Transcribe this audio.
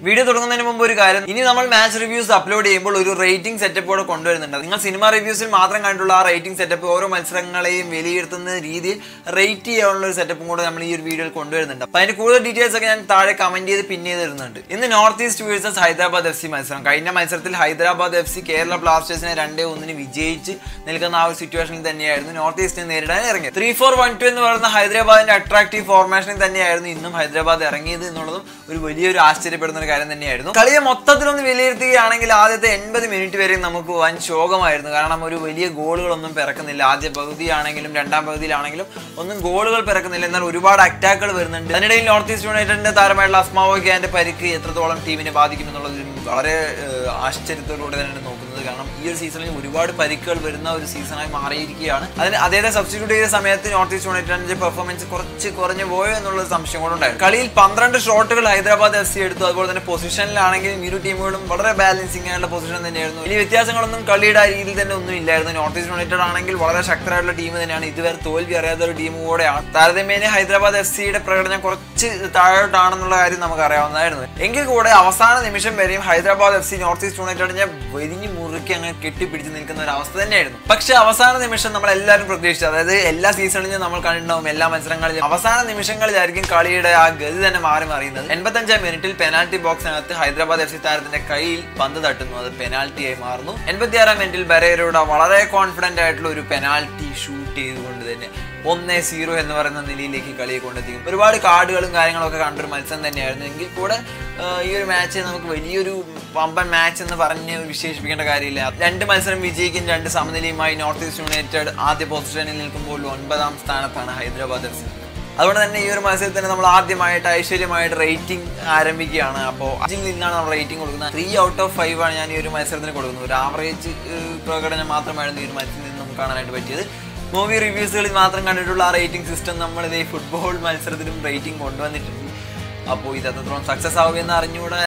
video തുടങ്ങുന്നതിന് മുമ്പ് ഒരു കാര്യം ഇനി നമ്മൾ മാച്ച് റിവ്യൂസ് അപ്ലോഡ് ചെയ്യുമ്പോൾ ഒരു റേറ്റിംഗ് സെറ്റപ്പോടെ കൊണ്ടുവരുന്നുണ്ട് നിങ്ങൾ സിനിമ റിവ്യൂസിൽ മാത്രം കണ്ടുള്ള ആ റേറ്റിംഗ് സെറ്റപ്പ് ഓരോ മത്സരങ്ങളെയും വിലയിരുത്തുന്ന രീതിയിൽ റേറ്റ് ചെയ്യാനുള്ള ഒരു സെറ്റപ്പും കൂടെ നമ്മൾ ഈ ഒരു വീഡിയോയിൽ കൊണ്ടുവരുന്നുണ്ട് അപ്പൊ അതിന്റെ കൂടുതൽ ഡീറ്റെയിൽസ് ഒക്കെ ഞാൻ താഴെ കമന്റ് ചെയ്ത് പിൻ ചെയ്ത് തരുന്നുണ്ട് ഇന്ന് North East versus Hyderabad F C മത്സരം കഴിഞ്ഞ മത്സരത്തിൽ ഹൈദരാബാദ് എഫ് സി കേരള ബ്ലാസ്റ്റേഴ്സിനെ രണ്ടേ ഒന്നിന് വിജയിച്ച് നിൽക്കുന്ന ആ ഒരു സിറ്റുവേഷനിൽ തന്നെയായിരുന്നു നോർത്ത് ഈസ്റ്റിനെ നേരിടാൻ ഇറങ്ങിയത് ത്രീ ഫോർ വൺ ടു എന്ന് പറയുന്ന ഹൈദരാബാദിന്റെ അട്രാക്റ്റീവ് ഫോർമേഷനിൽ തന്നെയായിരുന്നു ഇന്നും ഹൈദരാബാദ് ഇറങ്ങിയത് എന്നുള്ളതും ഒരു വലിയൊരു ആശ്ചര്യപ്പെടുന്ന ഒരു കാര്യം തന്നെയായിരുന്നു കളിയെ മൊത്തത്തിലൊന്ന് വിലയിരുത്തുകയാണെങ്കിൽ ആദ്യത്തെ എൺപത് മിനിറ്റ് വരെ നമുക്ക് വൻ ശോകമായിരുന്നു കാരണം ഒരു വലിയ ഗോളുകളൊന്നും പിറക്കുന്നില്ല ആദ്യ പകുതിയാണെങ്കിലും രണ്ടാം പകുതിയിലാണെങ്കിലും ഒന്നും ഗോളുകൾ പിറക്കുന്നില്ല എന്നാൽ ഒരുപാട് അറ്റാക്കുകൾ വരുന്നുണ്ട് അതിനിടയിൽ നോർത്ത് ഈസ്റ്റ് യുണൈറ്റഡിന്റെ താരമായിട്ടുള്ള അസ്മാവോ ഖാന്റെ പരിക്ക് എത്രത്തോളം ടീമിനെ ബാധിക്കുമെന്നുള്ളത് വളരെ ഏഹ്, ആശ്ചര്യത്തോടുകൂടി തന്നെയാണ് നോക്കുന്നത് കാരണം ഈ ഒരു സീസണിൽ ഒരുപാട് പരിക്കുകൾ വരുന്ന ഒരു സീസണായി മാറിയിരിക്കുകയാണ് അതിന് അദ്ദേഹത്തെ സബ്സ്റ്റിറ്റ്യൂട്ട് ചെയ്ത സമയത്ത് നോർത്ത് ഈസ്റ്റ് യുണൈറ്റഡിന്റെ പെർഫോമൻസ് കുറച്ച് കുറഞ്ഞു പോയോ എന്നുള്ള സംശയം കൂടെ ഉണ്ടായിരുന്നു കളിയിൽ പന്ത്രണ്ട് ഷോട്ടുകൾ ഹൈദരാബാദ് എഫ് സി എടുത്തു അതുപോലെ തന്നെ പൊസിഷനിലാണെങ്കിലും ഇരു ടീമുകളും വളരെ ബാലൻസിംഗ് ആയിട്ടുള്ള പൊസിഷൻ തന്നെയായിരുന്നു വലിയ വ്യത്യാസങ്ങളൊന്നും കളിയുടെ ആ രീതിയിൽ തന്നെ ഒന്നും ഇല്ലായിരുന്നു നോർത്ത് ഈസ്റ്റ് യുണൈറ്റഡ് ആണെങ്കിൽ വളരെ ശക്തരായിട്ടുള്ള ടീം തന്നെയാണ് ഇതുവരെ തോൽവി അറിയാത്ത ഒരു ടീം കൂടെയാണ് താരതമ്യേന ഹൈദരാബാദ് എഫ് സിയുടെ പ്രകടനം കുറച്ച് താഴോട്ടാണെന്നുള്ള കാര്യം നമുക്ക് അറിയാവുന്നതായിരുന്നു എങ്കിൽ കൂടെ അവസാന നിമിഷം വരെയും Hyderabad F C North East യുണൈറ്റഡിനെ വെരിഞ്ഞ് മുറുക്കി അങ്ങനെ കെട്ടിപ്പിടിച്ച് നിൽക്കുന്ന ഒരു അവസ്ഥ തന്നെയായിരുന്നു പക്ഷെ അവസാന നിമിഷം നമ്മൾ എല്ലാവരും പ്രതീക്ഷിച്ചു അതായത് എല്ലാ സീസണിലും നമ്മൾ കണ്ടിട്ടുണ്ടാവും എല്ലാ മത്സരങ്ങളിലും അവസാന നിമിഷങ്ങളിലായിരിക്കും കളിയുടെ ആ ഗതി തന്നെ മാറി മറിയുന്നത് എൺപത്തഞ്ചാം മിനിറ്റിൽ പെനാൽറ്റി ബോക്സിനകത്ത് ഹൈദരാബാദ് എഫ് സി താരത്തിന്റെ കയ്യിൽ പന്ത് തട്ടുന്നു അത് പെനാൽറ്റിയായി മാറുന്നു എൺപത്തിയാറാം മിനിറ്റിൽ ബരേരയുടെ വളരെ കോൺഫിഡന്റ് ആയിട്ടുള്ള ഒരു പെനാൽറ്റി ഷൂട്ട് ചെയ്തുകൊണ്ട് തന്നെ ഒന്നേ സീറോ എന്ന് പറയുന്ന നിലയിലേക്ക് കളിയെ കൊണ്ടെത്തിക്കും ഒരുപാട് കാർഡുകളും കാര്യങ്ങളൊക്കെ കണ്ടൊരു മത്സരം തന്നെയായിരുന്നു എങ്കിൽ കൂടെ ആ, ഈ ഒരു മാച്ച് നമുക്ക് വലിയൊരു പമ്പൻ മാച്ച് എന്ന് പറഞ്ഞ് വിശേഷിപ്പിക്കേണ്ട കാര്യമില്ല രണ്ട് മത്സരം വിജയിക്കും രണ്ട് സമനിലയുമായി നോർത്ത് ഈസ്റ്റ് യുണൈറ്റഡ് ആദ്യ പൊസിഷനിൽ നിൽക്കുമ്പോൾ ഒൻപതാം സ്ഥാനത്താണ് ഹൈദരാബാദ് എഫ് സി അതുകൊണ്ട് തന്നെ ഈ ഒരു മത്സരത്തിന് നമ്മൾ ആദ്യമായിട്ട് ഐശ്വര്യമായിട്ട് റേറ്റിംഗ് ആരംഭിക്കുകയാണ് അപ്പോൾ അതിൽ നിന്നാണ് നമ്മൾ റേറ്റിംഗ് കൊടുക്കുന്നത് ത്രീ ഔട്ട് ഓഫ് ഫൈവ് ആണ് ഞാൻ ഈ ഒരു മത്സരത്തിന് കൊടുക്കുന്നത് ഒരു ആവറേജ് പ്രകടനം മാത്രമായിരുന്നു ഈ ഒരു മത്സരത്തിൽ നിന്ന് നമുക്ക് കാണാനായിട്ട് പറ്റിയത് മൂവി റിവ്യൂസുകളിൽ മാത്രം കണ്ടിട്ടുള്ള ആ റേറ്റിംഗ് സിസ്റ്റം നമ്മൾ ഇതേ ഫുട്ബോൾ മത്സരത്തിലും റേറ്റിംഗ് കൊണ്ടുവന്നിട്ടുണ്ട് അപ്പോൾ ഇത് എത്രത്തോളം സക്സസ് ആവുമെന്ന് അറിഞ്ഞുകൂടെ